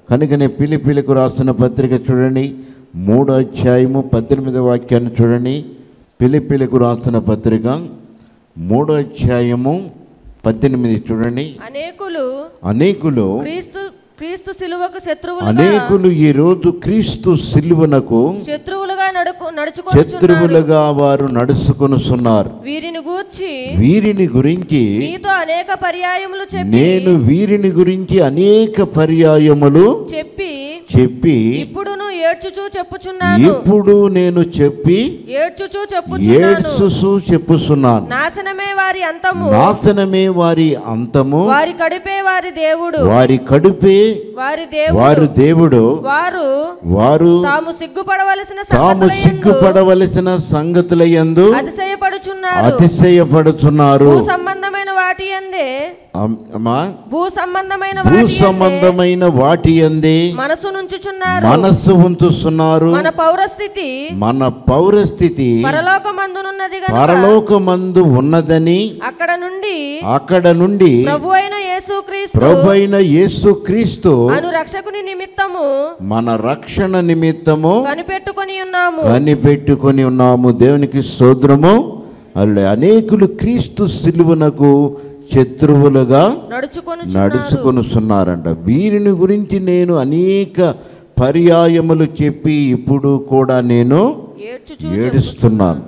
కనుకనే పిలిపిలకు రాస్తున్న పత్రిక చూడండి మూడో అధ్యాయము పద్దెనిమిదో వాక్యాన్ని చూడండి పిలిపిలకు రాస్తున్న పత్రిక మూడో అధ్యాయము పద్దెనిమిది చూడండి అనేకులు అనేకులు క్రీస్తు క్రీస్తు సిలువకు శత్రువులుగా అనేకులు ఈ రోజు క్రీస్తు సిలువనకు శత్రువులుగా నడుకు నడుచుకొని శత్రువులుగా వారు నడుచుకొనుచున్నారు వీరిని గూర్చి వీరిని గురించి నీతో అనేక పర్యాయములు చెప్పి నేను వీరిని గురించి అనేక పర్యాయములు చెప్పి చెప్పి ఇప్పుడును ఏడ్చుచూ చెప్పుచున్నాను ఇప్పుడు నేను చెప్పి ఏడ్చుచూ చెప్పుచున్నాను ఏడ్చుసు చెప్పుచున్నాను నాశనమే వారి అంతము నాశనమే వారి అంతము వారి కడిపే వారి దేవుడు వారి కడుపే వారి దేవుడు వారు దేవుడు వారు వారు తాము సిగ్గుపడవలసిన తాము సంగతులయందు సిగ్గుపడవలసిన సంగతులయందు అతిశయపడుచున్నారు అతిశయపడుతున్నారు భూ సంబంధమైన వాటి అందే అమ్- అమ్మా భూ సంబంధమైన భూ వాటి యందే సంబంధమైన వాటి అందే మనసు నుంచుచున్నారు మనస్సు ఉంచుతున్నారు మన పౌరస్థితి మన పౌరస్థితి పరలోకమందునున్నది గనుక పరలోకమందు ఉన్నదని అక్కడ నుండి అక్కడ నుండి ప్రభు అయిన యేసుక్రీస్తు ప్రభు అయిన యేసుక్రీస్తు అను రక్షకుని నిమిత్తము మన రక్షణ నిమిత్తము కనిపెట్టుకొని ఉన్నాము కనిపెట్టుకొని ఉన్నాము దేవునికి స్తోత్రము అల్లు అనేకులు క్రీస్తు సిలువనకు శత్రువులుగా నడుచుకొని నడుచుకొనుచున్నారంట వీరిని గురించి నేను అనేక పర్యాయములు చెప్పి ఇప్పుడు కూడా నేను ఏడ్చుచూ ఏడుస్తున్నాను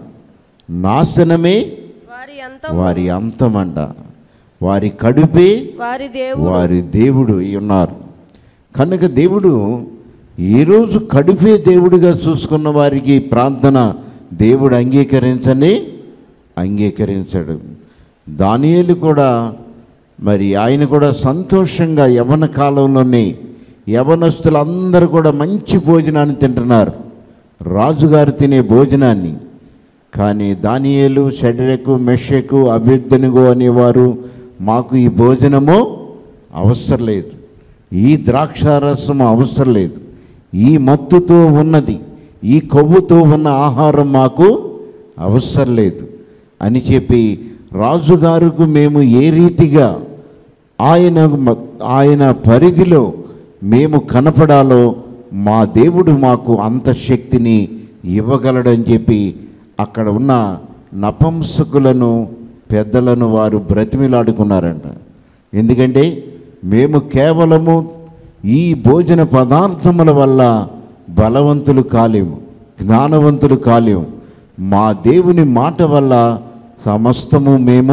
నాశనమే వారి అంతం వారి అంతమంట వారి కడుపే వారి దేవుడు వారి దేవుడు అయి ఉన్నారు కనుక దేవుడు ఈరోజు కడుపే దేవుడిగా చూసుకున్న వారికి ప్రార్థన దేవుడు అంగీకరించని అంగీకరించడు దానియేలు కూడా మరి ఆయన కూడా సంతోషంగా యవన కాలంలోనే యవనస్తులందరూ కూడా మంచి భోజనాన్ని తింటున్నారు రాజుగారు తినే భోజనాన్ని కానీ దానియేలు షడ్రకు మెషకు అభ్యర్థనిగో అనేవారు మాకు ఈ భోజనము అవసరం లేదు ఈ ద్రాక్షారసం అవసరం లేదు ఈ మత్తుతో ఉన్నది ఈ కొవ్వుతో ఉన్న ఆహారం మాకు అవసరం లేదు అని చెప్పి రాజుగారుకు మేము ఏ రీతిగా ఆయన మ- ఆయన పరిధిలో మేము కనపడాలో మా దేవుడు మాకు అంత శక్తిని ఇవ్వగలడని చెప్పి అక్కడ ఉన్న నపంసకులను పెద్దలను వారు బ్రతిమిలాడుకున్నారంట ఎందుకంటే మేము కేవలము ఈ భోజన పదార్థముల వల్ల బలవంతులు కాలేము జ్ఞానవంతులు కాలేము మా దేవుని మాట వల్ల సమస్తము మేము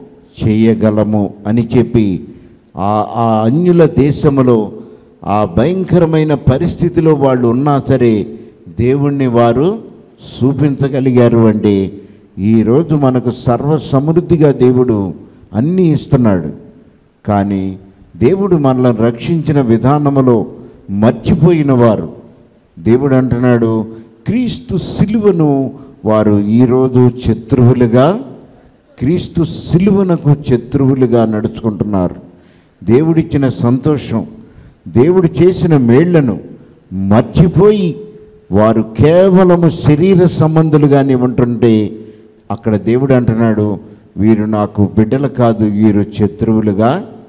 చేయగలము అని చెప్పి ఆ ఆ అన్యుల దేశములో ఆ భయంకరమైన పరిస్థితిలో వాళ్ళు ఉన్నా సరే దేవుణ్ణి వారు చూపించగలిగారు అంటే ఈరోజు మనకు సర్వ సమృద్ధిగా దేవుడు అన్నీ ఇస్తున్నాడు కానీ దేవుడు మనల్ని రక్షించిన విధానములో మర్చిపోయిన వారు దేవుడు అంటున్నాడు క్రీస్తు సిలువను వారు ఈరోజు శత్రువులుగా క్రీస్తు సిలువనకు శత్రువులుగా నడుచుకుంటున్నారు దేవుడిచ్చిన సంతోషం దేవుడు చేసిన మేళ్లను మర్చిపోయి వారు కేవలము శరీర సంబంధులుగానే ఉంటుంటే అక్కడ దేవుడు అంటున్నాడు వీరు నాకు బిడ్డలు కాదు వీరు శత్రువులుగా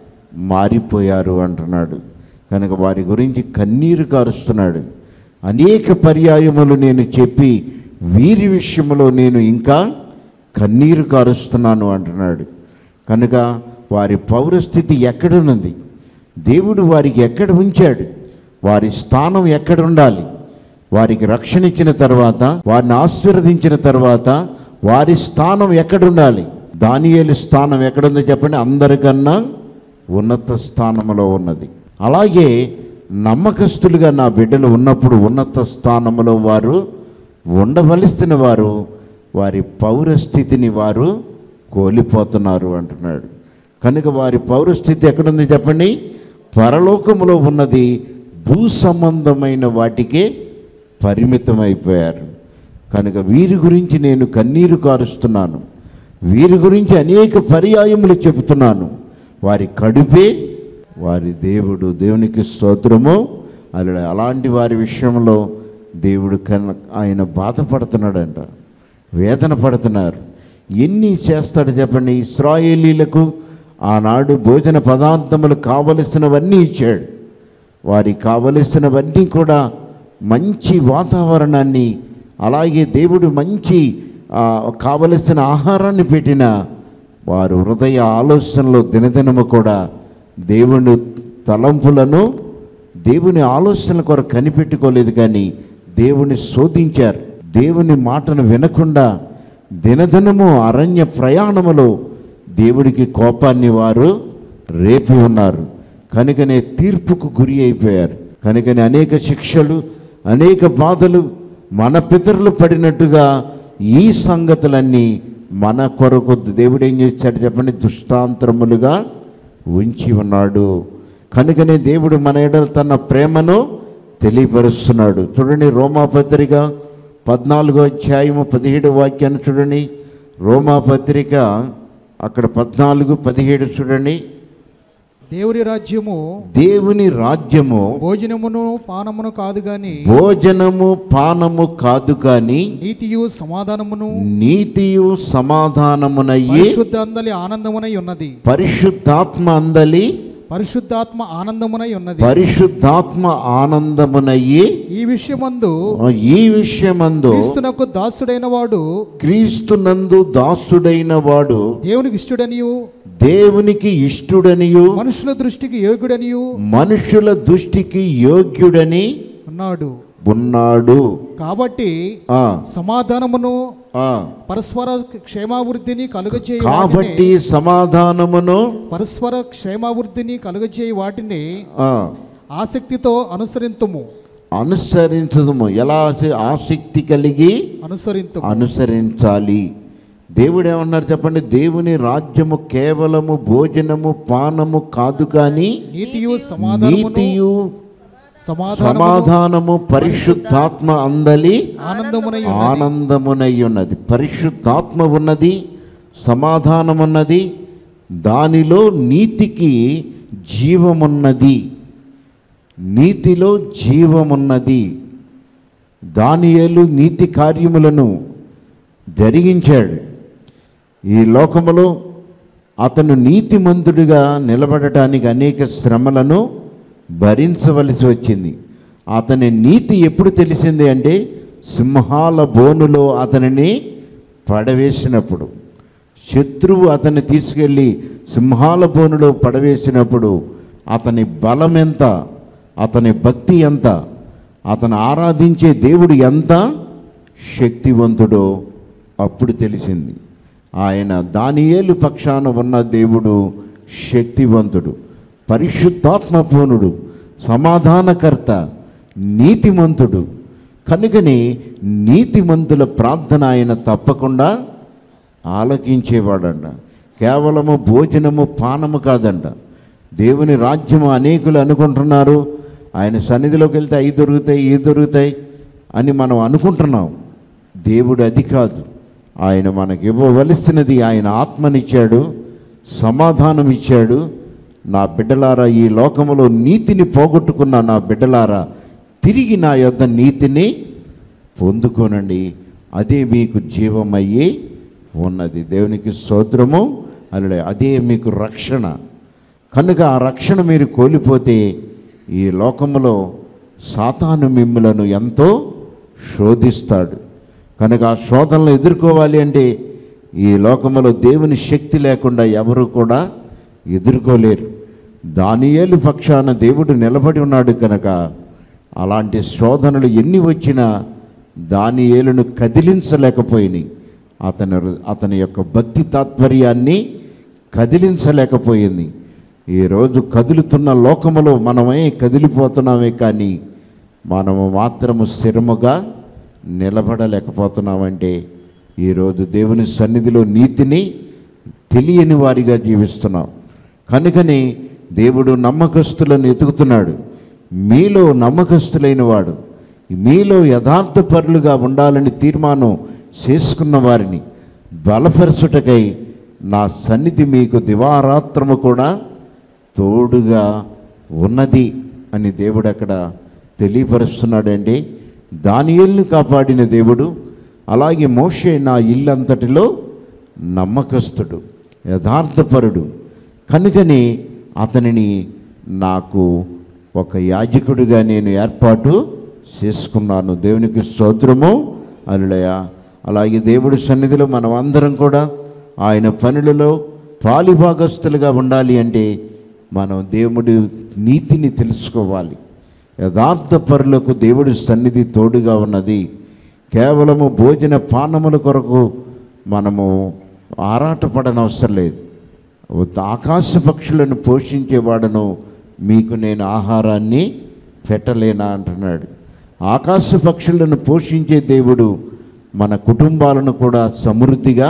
మారిపోయారు అంటున్నాడు కనుక వారి గురించి కన్నీరు కారుస్తున్నాడు అనేక పర్యాయములు నేను చెప్పి వీరి విషయంలో నేను ఇంకా కన్నీరు కారుస్తున్నాను అంటున్నాడు కనుక వారి పౌరస్థితి ఎక్కడున్నది దేవుడు వారికి ఎక్కడ ఉంచాడు వారి స్థానం ఎక్కడ ఉండాలి వారికి రక్షణ ఇచ్చిన తర్వాత వారిని ఆశీర్వదించిన తర్వాత వారి స్థానం ఎక్కడుండాలి దానియేలు స్థానం ఎక్కడుందో చెప్పండి అందరికన్నా ఉన్నత స్థానంలో ఉన్నది అలాగే నమ్మకస్తులుగా నా బిడ్డలు ఉన్నప్పుడు ఉన్నత స్థానంలో వారు ఉండవలసిన వారు వారి పౌరస్థితిని వారు కోల్పోతున్నారు అంటున్నాడు కనుక వారి పౌరస్థితి ఎక్కడుంది చెప్పండి పరలోకములో ఉన్నది భూ సంబంధమైన వాటికే పరిమితమైపోయారు కనుక వీరి గురించి నేను కన్నీరు కారుస్తున్నాను వీరి గురించి అనేక పర్యాయములు చెబుతున్నాను వారి కడుపే వారి దేవుడు దేవునికి స్తోత్రము అలా అలాంటి వారి విషయంలో దేవుడు కన్న ఆయన బాధపడుతున్నాడంట వేదన పడుతున్నారు ఎన్ని చేస్తాడు చెప్పండి ఇస్రాయేలీలకు ఆనాడు భోజన పదార్థములు కావలసినవన్నీ ఇచ్చాడు వారికి కావలసినవన్నీ కూడా మంచి వాతావరణాన్ని అలాగే దేవుడు మంచి ఆ, కావలసిన ఆహారాన్ని పెట్టిన వారు హృదయ ఆలోచనలో దినదినము కూడా దేవుని తలంపులను దేవుని ఆలోచనల కొరకు కనిపెట్టుకోలేదు కానీ దేవుని శోధించారు దేవుని మాటను వినకుండా దినదినము అరణ్య ప్రయాణములో దేవుడికి కోపాన్ని వారు రేపి ఉన్నారు కనుకనే తీర్పుకు గురి అయిపోయారు కనుకనే అనేక శిక్షలు అనేక బాధలు మన పితరులు పడినట్టుగా ఈ సంగతులన్నీ మన కొరకు దేవుడు ఏం చేశాడు చెప్పండి దుష్టాంతరములుగా ఉంచి ఉన్నాడు కనుకనే దేవుడు మన ఎడల తన ప్రేమను తెలియపరుస్తున్నాడు చూడండి రోమాపత్రిక పద్నాలుగో అధ్యాయము పదిహేడు వాక్యాన్ని చూడండి రోమాపత్రిక అక్కడ పద్నాలుగు పదిహేడు చూడండి దేవుని రాజ్యము దేవుని రాజ్యము భోజనమును పానమును కాదు గాని భోజనము పానము కాదు కానీ నీతియు సమాధానమును నీతియు సమాధానమునయ్యి పరిశుద్ధ అందలి ఆనందమునై ఉన్నది పరిశుద్ధాత్మ అందలి పరిశుద్ధాత్మ ఆనందమునై ఉన్నది పరిశుద్ధాత్మ ఆనందమునయ్యి ఈ విషయమందు ఈ విషయమందు క్రీస్తునకు దాసుడైన వాడు క్రీస్తునందు దాసుడైన వాడు దేవునికి ఇష్టడనియు దేవునికి ఇష్టుడనియు మనుషుల దృష్టికి యోగ్యుడనియు మనుషుల దృష్టికి యోగ్యుడని ఉన్నాడు ఉన్నాడు కాబట్టి ఆ సమాధానమును ఆ పరస్పర క్షేమావృద్ధిని కలుగచేయ కాబట్టి సమాధానమును పరస్పర క్షేమావృద్ధిని కలుగచేయి వాటిని ఆ, ఆసక్తితో అనుసరింతుము అనుసరించదము ఎలా ఆసక్తి కలిగి అనుసరింతుము అనుసరించాలి దేవుడు ఏమన్నారు చెప్పండి దేవుని రాజ్యము కేవలము భోజనము పానము కాదు కానీ నీతియు సమాధానమును నీతియు సమాధానము సమాధానము పరిశుద్ధాత్మ అందలి ఆనందమునై ఆనందమునై ఉన్నది పరిశుద్ధాత్మ ఉన్నది సమాధానం ఉన్నది దానిలో నీతికి జీవమున్నది నీతిలో జీవమున్నది దానియేలు నీతి కార్యములను జరిగించాడు ఈ లోకములో అతను నీతిమంతుడిగా నిలబడటానికి అనేక శ్రమలను భరించవలసి వచ్చింది అతని నీతి ఎప్పుడు తెలిసింది అంటే సింహాల బోనులో అతనిని పడవేసినప్పుడు శత్రువు అతన్ని తీసుకెళ్ళి సింహాల బోనులో పడవేసినప్పుడు అతని బలం ఎంత అతని భక్తి ఎంత అతను ఆరాధించే దేవుడు ఎంత శక్తివంతుడో అప్పుడు తెలిసింది ఆయన దానియేలు పక్షాన ఉన్న దేవుడు శక్తివంతుడు పరిశుద్ధాత్మపూర్ణుడు సమాధానకర్త నీతిమంతుడు కనుకని నీతిమంతుల ప్రార్థన ఆయన తప్పకుండా ఆలకించేవాడంట కేవలము భోజనము పానము కాదంట దేవుని రాజ్యము అనేకులు అనుకుంటున్నారు ఆయన సన్నిధిలోకి వెళ్తే అవి దొరుకుతాయి ఇవి దొరుకుతాయి అని మనం అనుకుంటున్నాం దేవుడు అది కాదు ఆయన మనకి ఇవ్వవలసినది ఆయన ఆత్మనిచ్చాడు సమాధానం ఇచ్చాడు నా బిడ్డలారా ఈ లోకములో నీతిని పోగొట్టుకున్న నా బిడ్డలారా తిరిగి నా యొద్ద నీతిని పొందుకోనండి అదే మీకు జీవమయ్యి ఉన్నది దేవునికి స్తోత్రము అలా అదే మీకు రక్షణ కనుక ఆ రక్షణ మీరు కోల్పోతే ఈ లోకములో సాతాను మిమ్ములను ఎంతో శోధిస్తాడు కనుక ఆ శోధనలు ఎదుర్కోవాలి అంటే ఈ లోకములో దేవుని శక్తి లేకుండా ఎవరు కూడా ఎదుర్కోలేరు దానియేలు పక్షాన దేవుడు నిలబడి ఉన్నాడు కనుక అలాంటి శోధనలు ఎన్ని వచ్చినా దానియేలును కదిలించలేకపోయినాయి అతని అతని యొక్క భక్తి తాత్పర్యాన్ని కదిలించలేకపోయింది ఈరోజు కదులుతున్న లోకములో మనమే కదిలిపోతున్నామే కానీ మనము మాత్రము స్థిరముగా నిలబడలేకపోతున్నామంటే ఈరోజు దేవుని సన్నిధిలో నీతిని తెలియని వారిగా జీవిస్తున్నాం కనుకని దేవుడు నమ్మకస్తులను ఎతుకుతున్నాడు మీలో నమ్మకస్తులైన వాడు మీలో యథార్థపరులుగా ఉండాలని తీర్మానం చేసుకున్న వారిని బలపరచుటకై నా సన్నిధి మీకు దివారాత్రము కూడా తోడుగా ఉన్నది అని దేవుడు అక్కడ తెలియపరుస్తున్నాడండి దానియల్ని కాపాడిన దేవుడు అలాగే మోషే నా ఇల్లంతటిలో నమ్మకస్తుడు యథార్థపరుడు కనుకని అతనిని నాకు ఒక యాజకుడిగా నేను ఏర్పాటు చేసుకున్నాను దేవునికి స్తోత్రము అలుడయ అలాగే దేవుడి సన్నిధిలో మనం అందరం కూడా ఆయన పనులలో పాలిభాగస్తులుగా ఉండాలి అంటే మనం దేవుడి నీతిని తెలుసుకోవాలి యథార్థ పరులకు దేవుడి సన్నిధి తోడుగా ఉన్నది కేవలము భోజన పానముల కొరకు మనము ఆరాటపడనవసరం లేదు ఆకాశ పక్షులను పోషించేవాడను మీకు నేను ఆహారాన్ని పెట్టలేనా అంటున్నాడు ఆకాశ పక్షులను పోషించే దేవుడు మన కుటుంబాలను కూడా సమృద్ధిగా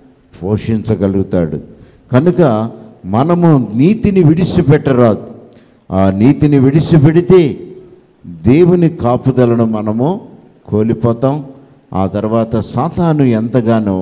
పోషించగలుగుతాడు కనుక మనము నీతిని విడిచిపెట్టరాదు ఆ నీతిని విడిచిపెడితే దేవుని కాపుదలను మనము కోల్పోతాం ఆ తర్వాత సాతాను ఎంతగానో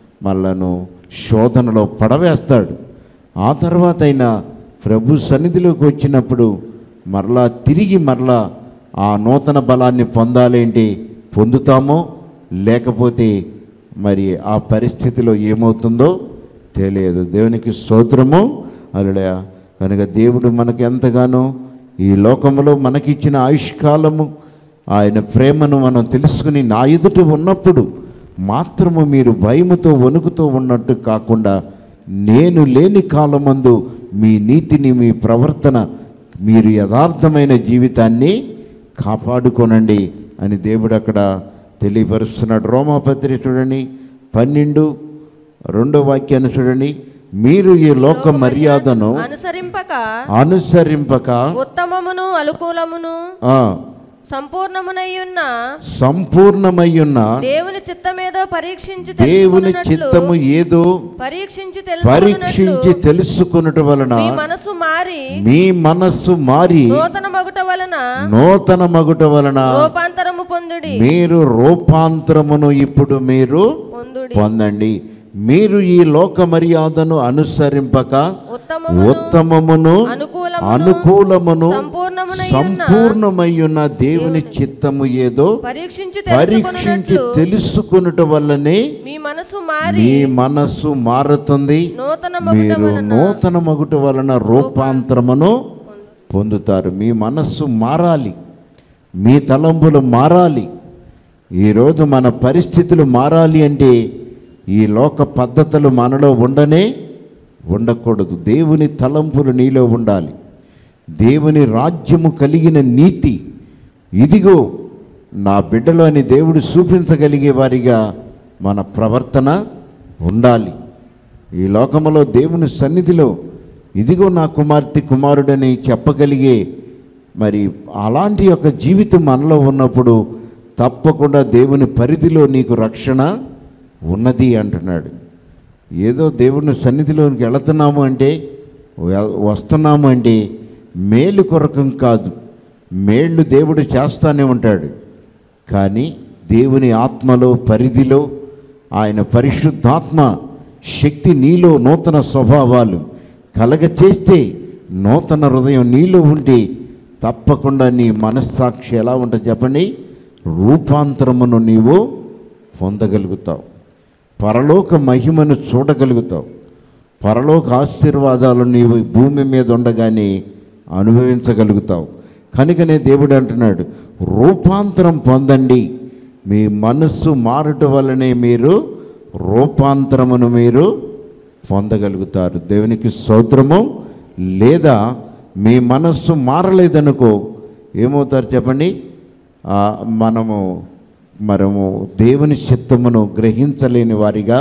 మనలను శోధనలో పడవేస్తాడు ఆ తర్వాత అయినా ప్రభు సన్నిధిలోకి వచ్చినప్పుడు మరలా తిరిగి మరలా ఆ నూతన బలాన్ని పొందాలేంటి పొందుతామో లేకపోతే మరి ఆ పరిస్థితిలో ఏమవుతుందో తెలియదు దేవునికి స్తోత్రము అలుడయ కనుక దేవుడు మనకు ఎంతగానో ఈ లోకములో మనకిచ్చిన ఆయుష్కాలము ఆయన ప్రేమను మనం తెలుసుకుని నా ఎదుట ఉన్నప్పుడు మాత్రము మీరు భయముతో వణుకుతో ఉన్నట్టు కాకుండా నేను లేని కాలమందు మీ నీతిని మీ ప్రవర్తన మీరు యథార్థమైన జీవితాన్ని కాపాడుకోనండి అని దేవుడు అక్కడ తెలియపరుస్తున్నాడు రోమాపత్రి చూడండి పన్నెండు రెండో వాక్యాన్ని చూడండి మీరు ఈ లోక మర్యాదను అనుసరింపక అనుసరింపక ఉత్తమమును అనుకూలమును ఆ, సంపూర్ణమునయ్యున్న సంపూర్ణమయ్యున్న దేవుని చిత్తమేదో పరీక్షించి దేవుని తెలుసుకొనున్నట్లు- చిత్తము ఏదో పరీక్షించి పరీక్షించి తెలుసుకున్నట్లు తెలుసుకున్నట వలన మీ మనసు మారి మీ మనస్సు మారి నూతన మగుట వలన నూతన మగుట వలన రూపాంతరము పొందుడి మీరు రూపాంతరమును ఇప్పుడు మీరు పొందుడి పొందండి మీరు ఈ లోక మర్యాదను అనుసరింపక ఉత్తమమును ఉత్తమమును అనుకూలమును అనుకూలమును సంపూర్ణమునయ్యున్న సంపూర్ణమయ్యున్న దేవుని చిత్తము ఏదో పరీక్షించి పరీక్షించి తెలుసుకున్నట్లు తెలుసుకునుట వల్లనే మీ మనసు మారి మీ మనస్సు మారుతుంది నూతన మగుట మీరు వలన నూతన మగుట వలన రూపాంతరమును పొందుతారు మీ మనస్సు మారాలి మీ తలంపులు మారాలి ఈరోజు మన పరిస్థితులు మారాలి అంటే ఈ లోక పద్ధతులు మనలో ఉండనే ఉండకూడదు దేవుని తలంపులు నీలో ఉండాలి దేవుని రాజ్యము కలిగిన నీతి ఇదిగో నా బిడ్డలో అని దేవుడు చూపించగలిగే వారిగా మన ప్రవర్తన ఉండాలి ఈ లోకములో దేవుని సన్నిధిలో ఇదిగో నా కుమార్తె కుమారుడని చెప్పగలిగే మరి అలాంటి యొక్క జీవితం మనలో ఉన్నప్పుడు తప్పకుండా దేవుని పరిధిలో నీకు రక్షణ ఉన్నది అంటున్నాడు ఏదో దేవుని సన్నిధిలోనికి వెళుతున్నాము అంటే వె- వస్తున్నాము అంటే మేలు కొరకం కాదు మేళ్ళు దేవుడు చేస్తానే ఉంటాడు కానీ దేవుని ఆత్మలో పరిధిలో ఆయన పరిశుద్ధాత్మ శక్తి నీలో నూతన స్వభావాలు కలగ చేస్తే నూతన హృదయం నీలో ఉంటే తప్పకుండా నీ మనస్సాక్షి ఎలా ఉంటుంది చెప్పండి రూపాంతరమును నీవు పొందగలుగుతావు పరలోక మహిమను చూడగలుగుతావు పరలోక ఆశీర్వాదాలు నీవు ఈ భూమి మీద ఉండగానే అనుభవించగలుగుతావు కనుకనే దేవుడు అంటున్నాడు రూపాంతరం పొందండి మీ మనస్సు మారుట వల్లనే మీరు రూపాంతరమును మీరు పొందగలుగుతారు దేవునికి స్తోత్రము లేదా మీ మనస్సు మారలేదనుకో ఏమవుతారు చెప్పండి ఆ, మనము మనము దేవుని చిత్తమును గ్రహించలేని వారిగా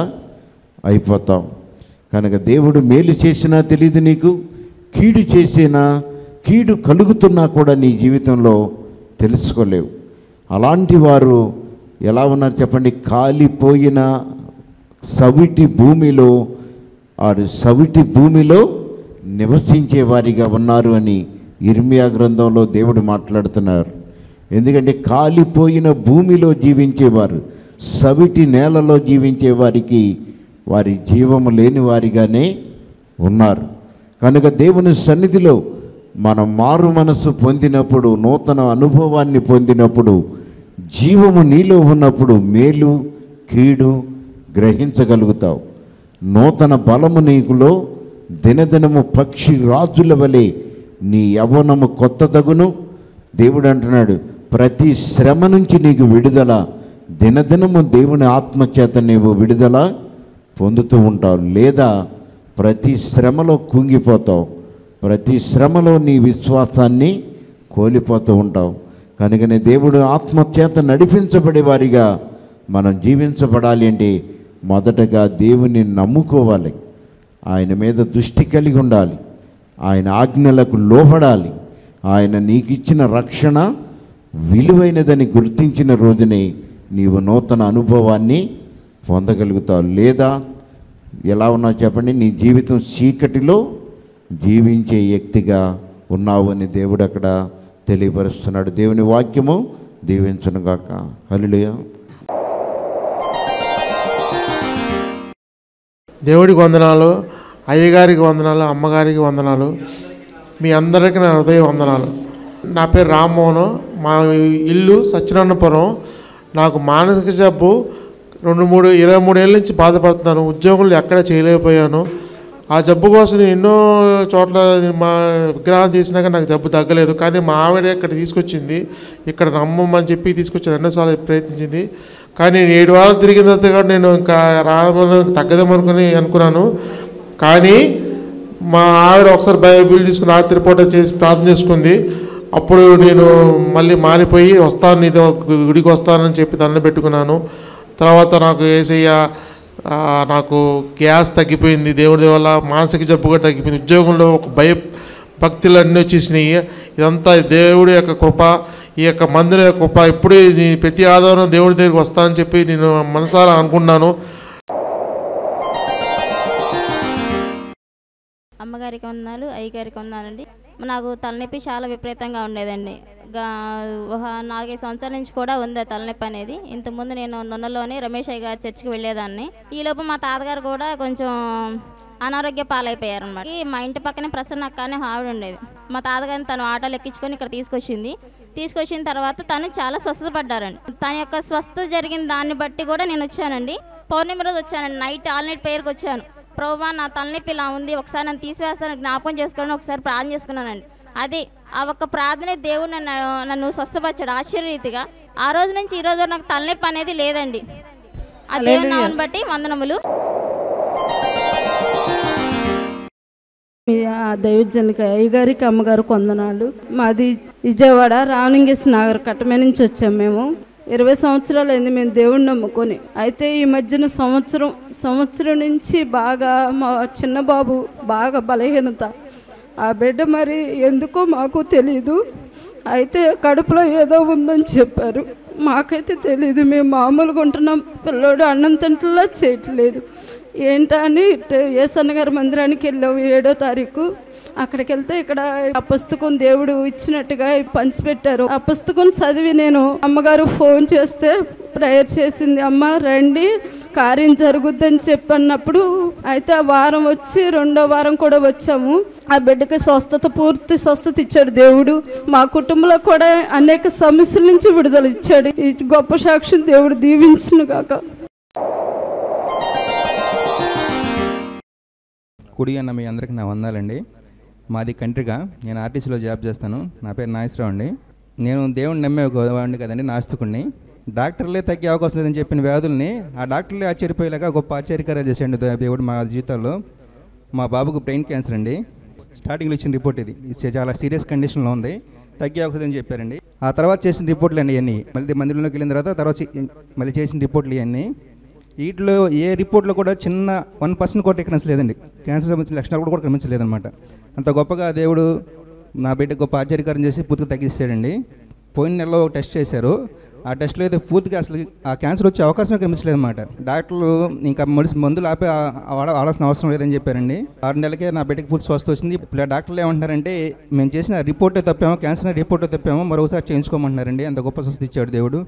అయిపోతాం కనుక దేవుడు మేలు చేసినా తెలియదు నీకు కీడు చేసినా కీడు కలుగుతున్నా కూడా నీ జీవితంలో తెలుసుకోలేవు అలాంటి వారు ఎలా ఉన్నారు చెప్పండి కాలిపోయిన సవిటి భూమిలో వారు సవిటి భూమిలో నివసించే వారిగా ఉన్నారు అని ఇర్మియా గ్రంథంలో దేవుడు మాట్లాడుతున్నారు ఎందుకంటే కాలిపోయిన భూమిలో జీవించేవారు సవిటి నేలలో జీవించే వారికి వారి జీవము లేని వారిగానే ఉన్నారు కనుక దేవుని సన్నిధిలో మనం మారు మనసు పొందినప్పుడు నూతన అనుభవాన్ని పొందినప్పుడు జీవము నీలో ఉన్నప్పుడు మేలు కీడు గ్రహించగలుగుతావు నూతన బలము నీకులో దినదినము పక్షి రాజుల వలె నీ యవ్వనము కొత్త తగును దేవుడు అంటున్నాడు ప్రతి శ్రమ నుంచి నీకు విడుదల దినదినము దేవుని ఆత్మచేత నీవు విడుదల పొందుతూ ఉంటావు లేదా ప్రతి శ్రమలో కుంగిపోతావు ప్రతి శ్రమలో నీ విశ్వాసాన్ని కోల్పోతూ ఉంటావు కనుకనే దేవుడు ఆత్మచేత నడిపించబడే వారిగా మనం జీవించబడాలి అంటే మొదటగా దేవుని నమ్ముకోవాలి ఆయన మీద దృష్టి కలిగి ఉండాలి ఆయన ఆజ్ఞలకు లోపడాలి ఆయన నీకిచ్చిన రక్షణ విలువైనదని గుర్తించిన రోజునే నీవు నూతన అనుభవాన్ని పొందగలుగుతావు లేదా ఎలా ఉన్నావు చెప్పండి నీ జీవితం చీకటిలో జీవించే వ్యక్తిగా ఉన్నావు అని దేవుడు అక్కడ తెలియపరుస్తున్నాడు దేవుని వాక్యము దీవించను గాక హల్లెలూయా దేవుడికి వందనాలు అయ్యగారికి వందనాలు అమ్మగారికి వందనాలు మీ అందరికీ నా హృదయ వందనాలు నా పేరు రామ్మోహన్ మా ఇల్లు సత్యనారాయణపురం నాకు మానసిక జబ్బు రెండు మూడు ఇరవై మూడు ఏళ్ళ నుంచి బాధపడుతున్నాను ఉద్యోగులు ఎక్కడ చేయలేకపోయాను ఆ జబ్బు కోసం నేను ఎన్నో చోట్ల మా విగ్రహాలు తీసినాక నాకు జబ్బు తగ్గలేదు కానీ మా ఆవిడ ఇక్కడ తీసుకొచ్చింది ఇక్కడ నమ్మమని చెప్పి తీసుకొచ్చి రెండోసార్లు ప్రయత్నించింది కానీ నేను ఏడు వారాలు తిరిగిన తర్వాత కూడా నేను ఇంకా రామని తగ్గదేమనుకుని అనుకున్నాను కానీ మా ఆవిడ ఒకసారి బైబిల్ తీసుకుని రాత్రి పూట చేసి ప్రార్థన చేసుకుంది అప్పుడు నేను మళ్ళీ మారిపోయి వస్తాను నీతో గుడికి వస్తానని చెప్పి దండ పెట్టుకున్నాను తర్వాత నాకు ఏసయ్య ఆ, నాకు గ్యాస్ తగ్గిపోయింది దేవుడి వల్ల మానసిక జబ్బు కూడా తగ్గిపోయింది ఉద్యోగంలో ఒక భయ భక్తులు అన్నీ వచ్చేసినాయి ఇదంతా దేవుడి యొక్క కృప ఈ యొక్క మందిర యొక్క కృప ఇప్పుడే ఇది ప్రతి ఆధారం దేవుడి దగ్గరికి వస్తానని చెప్పి నేను మనసారా అనుకున్నాను అమ్మగారికి వందనాలు అయ్యగారికి వందనాలండి నాకు తలనొప్పి చాలా విపరీతంగా ఉండేదండి గా ఒక నాలుగైదు సంవత్సరాల నుంచి కూడా ఉంది ఆ తలనొప్పి అనేది ఇంతకుముందు నేను నొన్నలోని రమేష్ అయ్య గారి చర్చికి వెళ్ళేదాన్ని ఈలోపు మా తాతగారు కూడా కొంచెం అనారోగ్య పాలైపోయారు అనమాట మా ఇంటి పక్కనే ప్రసన్న అక్క అనే ఆవిడ ఉండేది మా తాతగారిని తను ఆటోలు ఎక్కించుకొని ఇక్కడ తీసుకొచ్చింది తీసుకొచ్చిన తర్వాత తను చాలా స్వస్థత పడ్డారండి తన యొక్క స్వస్థత జరిగిన దాన్ని బట్టి కూడా నేను వచ్చానండి పౌర్ణమి రోజు వచ్చానండి నైట్ ఆల్ నైట్ పేరుకి వచ్చాను ప్రభా నా తలనొప్పి ఇలా ఉంది ఒకసారి నన్ను తీసివేస్తాను జ్ఞాపకం చేసుకోండి ఒకసారి ప్రార్థన చేసుకున్నానండి అది ఆ ఒక్క ప్రార్థనే దేవుడు నన్ను నన్ను స్వస్థపరిచాడు ఆశ్చర్యరీతిగా ఆ రోజు నుంచి ఈ రోజు వరకు నాకు తలనొప్పి అనేది లేదండి ఆ దేవుని నామని బట్టి వందనములు మీ ఆ దైవజనులకి అయ్యగారికి అమ్మగారు కొందనాలు మాది విజయవాడ రావణింగేసి నగర్ కట్టమే నుంచి వచ్చాము మేము ఇరవై సంవత్సరాలు అయింది మేము దేవుణ్ణి నమ్ముకొని అయితే ఈ మధ్యన సంవత్సరం సంవత్సరం నుంచి బాగా మా చిన్న బాబు బాగా బలహీనత ఆ బిడ్డ మరి ఎందుకో మాకు తెలీదు అయితే కడుపులో ఏదో ఉందని చెప్పారు మాకైతే తెలీదు మేము మామూలుగా ఉంటున్నాం పిల్లోడు అన్నం తింటలా చేయట్లేదు ఏంటా అని ఏసన్న గారి మందిరానికి వెళ్ళాము ఏడో తారీఖు అక్కడికి వెళ్తే ఇక్కడ ఆ పుస్తకం దేవుడు ఇచ్చినట్టుగా పంచిపెట్టారు ఆ పుస్తకం చదివి నేను అమ్మగారు ఫోన్ చేస్తే ప్రేయర్ చేసింది అమ్మ రండి కార్యం జరుగుద్దని చెప్పన్నప్పుడు అయితే ఆ వారం వచ్చి రెండో వారం కూడా వచ్చాము ఆ బిడ్డకి స్వస్థత పూర్తి స్వస్థత ఇచ్చాడు దేవుడు మా కుటుంబంలో కూడా అనేక సమస్యల నుంచి విడుదల ఇచ్చాడు ఈ గొప్ప సాక్ష్యం దేవుడు దీవించును గాక కుడి అన్న మీ అందరికీ నా వందాలండి మాది కంట్రిగా నేను ఆర్టీసీలో జాబ్ చేస్తాను నా పేరు నాగేశ్వరరావు అండి నేను దేవుడిని నమ్మే ఒక వాడిని కదండి నాస్తికుడిని డాక్టర్లే తగ్గే అవకాశం లేదని చెప్పిన వ్యాధుల్ని ఆ డాక్టర్లే ఆశ్చర్యపోయేలాగా గొప్ప ఆశ్చర్యకార్యాలు చేశాడు దే- దేవుడు మా జీవితాల్లో మా బాబుకు బ్రెయిన్ క్యాన్సర్ అండి స్టార్టింగ్లో ఇచ్చిన రిపోర్ట్ ఇది ఇది చాలా సీరియస్ కండిషన్లో ఉంది తగ్గే అవకాశం అని చెప్పారండి ఆ తర్వాత చేసిన రిపోర్ట్లు అండి ఇవన్నీ మళ్ళీ మందిరంలోకి వెళ్ళిన తర్వాత తర్వాత చే- మళ్ళీ చేసిన రిపోర్ట్లు ఇవన్నీ వీటిలో ఏ రిపోర్ట్లో కూడా చిన్న వన్ పర్సెంట్ కూడా ఎక్కడెన్స్ లేదండి క్యాన్సర్ సంబంధించిన లక్షణాలు కూడా కూడా కనిపించలేదన్నమాట అంత గొప్పగా దేవుడు నా బిడ్డ గొప్ప ఆశ్చర్యకారం చేసి పూర్తిగా తగ్గిస్తాడండి పోయిన నెలలో ఒక టెస్ట్ చేశారు ఆ టెస్ట్లో అయితే పూర్తిగా అసలు ఆ క్యాన్సర్ వచ్చే అవకాశమే కనిపించలేదన్నమాట డాక్టర్లు ఇంకా మెడిసిన్ మందులు ఆపి ఆ- ఆ వాడ వాడాల్సిన అవసరం లేదని చెప్పారండి ఆరు నెలలకే నా బిడ్డకి పూర్తి స్వస్థ వచ్చింది ఇప్పుడు ఆ డాక్టర్లు ఏమంటున్నారంటే మేము చేసిన రిపోర్టే తప్పామో క్యాన్సర్ రిపోర్టే తప్పామో మరోసారి చేయించుకోమంటున్నారండి అంత గొప్ప స్వస్థ ఇచ్చాడు దేవుడు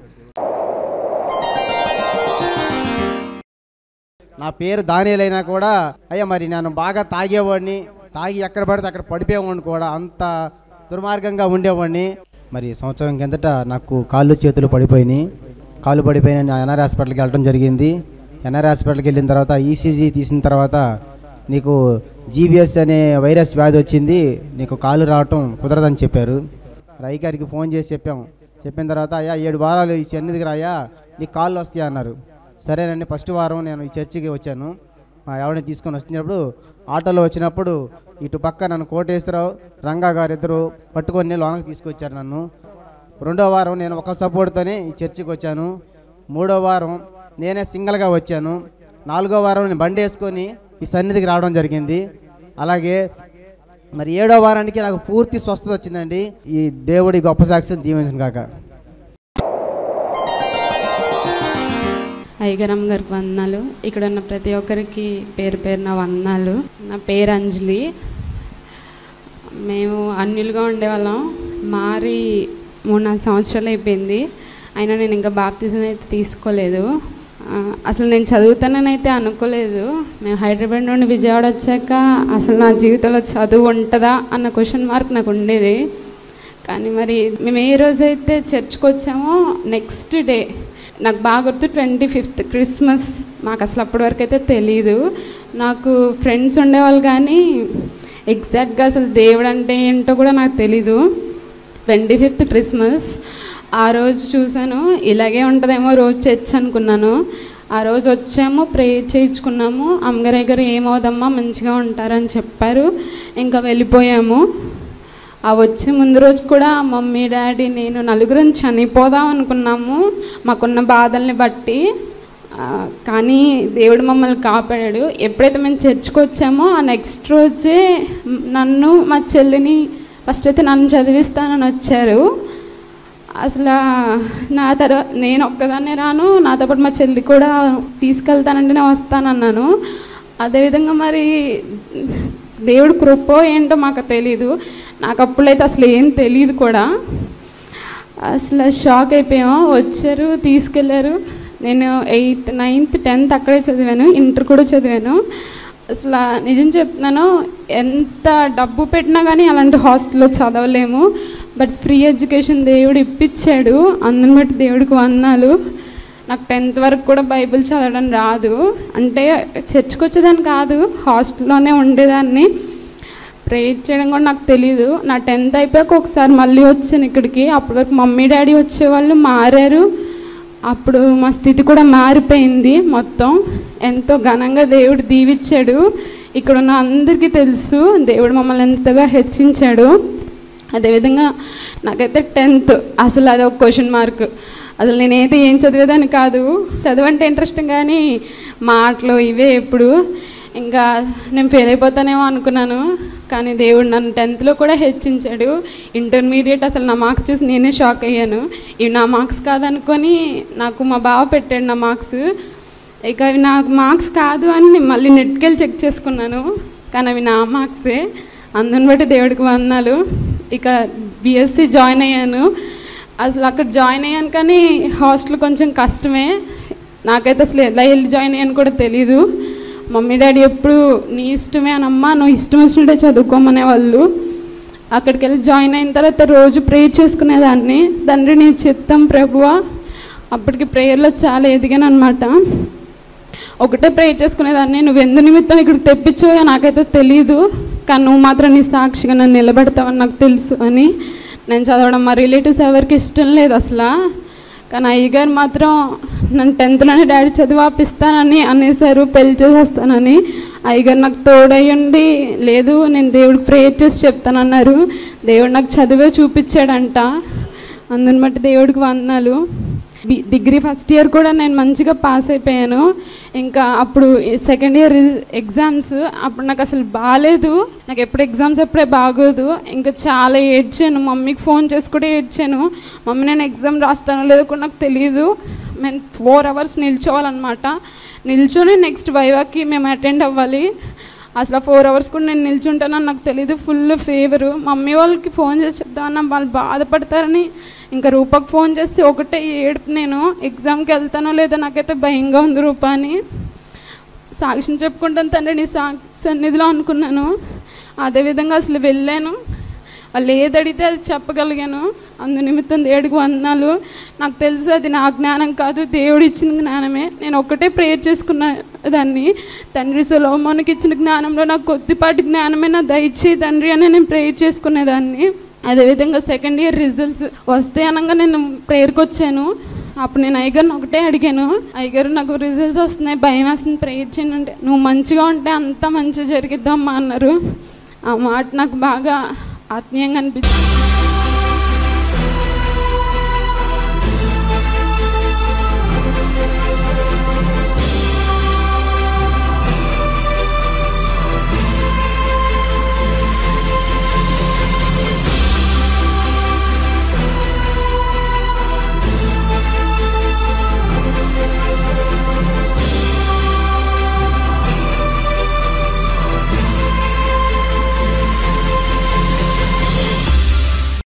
నా పేరు దానిలైనా కూడా అయ్యా మరి నేను బాగా తాగేవాడిని తాగి ఎక్కడ పడితే అక్కడ పడిపోయేవాడిని కూడా అంత దుర్మార్గంగా ఉండేవాడిని మరి సంవత్సరం కిందట నాకు కాళ్ళు చేతులు పడిపోయినాయి కాళ్ళు పడిపోయిన ఎన్ఆర్ హాస్పిటల్కి వెళ్ళడం జరిగింది ఎన్ఆర్ హాస్పిటల్కి వెళ్ళిన తర్వాత ఈసీజీ తీసిన తర్వాత నీకు జీబీఎస్ అనే వైరస్ వ్యాధి వచ్చింది నీకు కాలు రావటం కుదరదని చెప్పారు రై గారికి ఫోన్ చేసి చెప్పాము చెప్పిన తర్వాత అయ్యా ఏడు వారాలు ఈ సన్నిధికి రాయా నీకు కాళ్ళు వస్తాయి అన్నారు సరేనండి ఫస్ట్ వారం నేను ఈ చర్చికి వచ్చాను మా ఆవిడని తీసుకొని వస్తున్నప్పుడు ఆటోలో వచ్చినప్పుడు ఇటు పక్క నన్ను కోటేశ్వరరావు రంగా గారు ఇద్దరు పట్టుకొని లోనకి తీసుకొచ్చారు నన్ను రెండో వారం నేను ఒక సపోర్ట్తోనే ఈ చర్చికి వచ్చాను మూడో వారం నేనే సింగిల్గా వచ్చాను నాలుగో వారం నేను బండి వేసుకొని ఈ సన్నిధికి రావడం జరిగింది అలాగే మరి ఏడో వారానికి నాకు పూర్తి స్వస్థత వచ్చిందండి ఈ దేవుడి గొప్ప సాక్ష్యం దీవించను కాక అయ్యగారమ్మ గారికి వందనాలు ఇక్కడ ఉన్న ప్రతి ఒక్కరికి పేరు పేరున వందనాలు నా పేరు అంజలి మేము అన్యులుగా ఉండేవాళ్ళం మారి మూడు నాలుగు సంవత్సరాలు అయిపోయింది అయినా నేను ఇంకా బాప్తిజం అయితే తీసుకోలేదు ఆ, అసలు నేను చదువుతానైతే అనుకోలేదు మేము హైదరాబాద్ నుండి విజయవాడ వచ్చాక అసలు నా జీవితంలో చదువు ఉంటుందా అన్న క్వశ్చన్ మార్క్ నాకు ఉండేది కానీ మరి మేము ఏ రోజైతే చర్చ్కి వచ్చామో నెక్స్ట్ డే నాకు బాగా గుర్తు ట్వంటీ ఫిఫ్త్ క్రిస్మస్ మాకు అసలు అప్పటి వరకు అయితే తెలీదు నాకు ఫ్రెండ్స్ ఉండేవాళ్ళు కానీ ఎగ్జాక్ట్గా అసలు దేవుడు అంటే ఏంటో కూడా నాకు తెలీదు ట్వంటీ ఫిఫ్త్ క్రిస్మస్ ఆ రోజు చూశాను ఇలాగే ఉంటుందేమో రోజు చర్చ్ అనుకున్నాను ఆ రోజు వచ్చాము ప్రే చేయించుకున్నాము అమ్మగారి దగ్గర ఏమవుదమ్మా మంచిగా ఉంటారని చెప్పారు ఇంకా వెళ్ళిపోయాము ఆ వచ్చే ముందు రోజు కూడా మమ్మీ డాడీ నేను నలుగురం చనిపోదాం అనుకున్నాము మాకున్న బాధల్ని బట్టి ఆ, కానీ దేవుడు మమ్మల్ని కాపాడాడు ఎప్పుడైతే మేము చర్చ్కి వచ్చామో ఆ నెక్స్ట్ రోజే నన్ను మా చెల్లిని ఫస్ట్ అయితే నన్ను చదివిస్తానని వచ్చారు అసలు నా తర్వాత నేను ఒక్కదాన్నే రాను నాతో పాటు మా చెల్లి కూడా తీసుకెళ్తానంటే నేను వస్తానన్నాను అదేవిధంగా మరి దేవుడు కృపో ఏంటో మాకు తెలీదు నాకు అప్పుడైతే అసలు ఏం తెలియదు కూడా అసలు షాక్ అయిపోయాము వచ్చారు తీసుకెళ్ళారు నేను ఎయిత్ నైన్త్ టెన్త్ అక్కడే చదివాను ఇంటర్ కూడా చదివాను అసలు నిజం చెప్తున్నాను ఎంత డబ్బు పెట్టినా కానీ అలాంటి హాస్టల్లో చదవలేము బట్ ఫ్రీ ఎడ్యుకేషన్ దేవుడు ఇప్పించాడు అందుని బట్టి దేవుడికి వందాలు నాకు టెన్త్ వరకు కూడా బైబిల్ చదవడం రాదు అంటే చర్చ్కి వచ్చేదాన్ని కాదు హాస్టల్లోనే ఉండేదాన్ని ప్రేయర్ చేయడం కూడా నాకు తెలియదు నా టెన్త్ అయిపోయాక ఒకసారి మళ్ళీ వచ్చాను ఇక్కడికి అప్పటి వరకు మమ్మీ డాడీ వచ్చేవాళ్ళు మారారు అప్పుడు మా స్థితి కూడా మారిపోయింది మొత్తం ఎంతో ఘనంగా దేవుడు దీవిచ్చాడు ఇక్కడ ఉన్న అందరికీ తెలుసు దేవుడు మమ్మల్ని ఎంతగా హెచ్చించాడు అదేవిధంగా నాకైతే టెన్త్ అసలు అది ఒక క్వశ్చన్ మార్క్ అసలు నేనైతే ఏం చదివేదాన్ని కాదు చదవంటే ఇంట్రెస్ట్ కానీ మాటలు ఇవే ఎప్పుడు ఇంకా నేను ఫెయిల్ అయిపోతానేమో అనుకున్నాను కానీ దేవుడు నన్ను టెన్త్లో కూడా హెచ్చించాడు ఇంటర్మీడియట్ అసలు నా మార్క్స్ చూసి నేనే షాక్ అయ్యాను ఇవి నా మార్క్స్ కాదనుకొని నాకు మా బావ పెట్టాడు నా మార్క్స్ ఇక అవి నాకు మార్క్స్ కాదు అని నేను మళ్ళీ నెట్కెళ్ళి చెక్ చేసుకున్నాను కానీ అవి నా మార్క్సే అందుని బట్టి దేవుడికి వందాలు ఇక బీఎస్సీ జాయిన్ అయ్యాను అసలు అక్కడ జాయిన్ అయ్యాను కానీ హాస్టల్ కొంచెం కష్టమే నాకైతే అసలు ఎలా వెళ్ళి జాయిన్ అయ్యాను కూడా తెలీదు మమ్మీ డాడీ ఎప్పుడు నీ ఇష్టమే అని అమ్మ నువ్వు ఇష్టం వచ్చినట్టే చదువుకోమనే వాళ్ళు అక్కడికి వెళ్ళి జాయిన్ అయిన తర్వాత రోజు ప్రేయర్ చేసుకునేదాన్ని తండ్రి నీ చిత్తం ప్రభువా అప్పటికి ప్రేయర్లో చాలా ఎదిగాను అనమాట ఒకటే ప్రేయర్ చేసుకునేదాన్ని నువ్వు ఎందు నిమిత్తం ఇక్కడికి తెప్పించావో నాకైతే తెలియదు కానీ నువ్వు మాత్రం నీ సాక్షిగా నన్ను నిలబెడతావని నాకు తెలుసు అని నేను చదవడం మా రిలేటివ్స్ ఎవరికి ఇష్టం లేదు అసలు కానీ అయ్యగారు మాత్రం నన్ను టెన్త్లోనే డాడీ చదివి ఆపిస్తానని అనేసారు పెళ్లి చేసేస్తానని అయ్యగారు నాకు తోడయ్యండి లేదు నేను దేవుడికి ప్రేయర్ చేసి చెప్తానన్నారు దేవుడు నాకు చదివే చూపించాడంట అందుని బట్టి దేవుడికి వందనాలు బి డిగ్రీ ఫస్ట్ ఇయర్ కూడా నేను మంచిగా పాస్ అయిపోయాను ఇంకా అప్పుడు సెకండ్ ఇయర్ ఎగ్జామ్స్ అప్పుడు నాకు అసలు బాగాలేదు నాకు ఎప్పుడు ఎగ్జామ్స్ ఎప్పుడే బాగోదు ఇంకా చాలా ఏడ్చాను మమ్మీకి ఫోన్ చేసి కూడా ఏడ్చాను మమ్మీ నేను ఎగ్జామ్ రాస్తానో లేదో కూడా నాకు తెలియదు మేము ఫోర్ అవర్స్ నిల్చోవాలన్నమాట నిల్చొని నెక్స్ట్ వైవాకి మేము అటెండ్ అవ్వాలి అసలు ఫోర్ అవర్స్ కూడా నేను నిల్చుంటానని నాకు తెలియదు ఫుల్ ఫేవరు మమ్మీ వాళ్ళకి ఫోన్ చేసి చెప్దామన్నా వాళ్ళు బాధపడతారని ఇంకా రూపకు ఫోన్ చేసి ఒకటే ఏడుపు నేను ఎగ్జామ్కి వెళ్తానో లేదో నాకైతే భయంగా ఉంది రూప అని సాక్ష్యం చెప్పుకుంటాను తండ్రి నీ సా సన్నిధిలో అనుకున్నాను అదేవిధంగా అసలు వెళ్ళాను వాళ్ళు ఏది అడిగితే అది చెప్పగలిగాను అందు నిమిత్తం దేవుడికి వందనాలు నాకు తెలుసు అది నా జ్ఞానం కాదు దేవుడు ఇచ్చిన జ్ఞానమే నేను ఒక్కటే ప్రేయర్ చేసుకున్నా దాన్ని తండ్రి సులోమానికి ఇచ్చిన జ్ఞానంలో నాకు కొద్దిపాటి జ్ఞానమైన దయచి తండ్రి అని నేను ప్రేయర్ చేసుకునేదాన్ని అదేవిధంగా సెకండ్ ఇయర్ రిజల్ట్స్ వస్తే అనగా నేను ప్రేయర్కి వచ్చాను అప్పుడు నేను అయ్యగారిని ఒకటే అడిగాను అయ్యగారు నాకు రిజల్ట్స్ వస్తున్నాయి భయం వేస్తుంది ప్రేయర్ చేయండి అంటే నువ్వు మంచిగా ఉంటే అంతా మంచిగా జరిగిద్దమ్మా అన్నారు ఆ మాట నాకు బాగా ఆత్మీయంగా అనిపించింది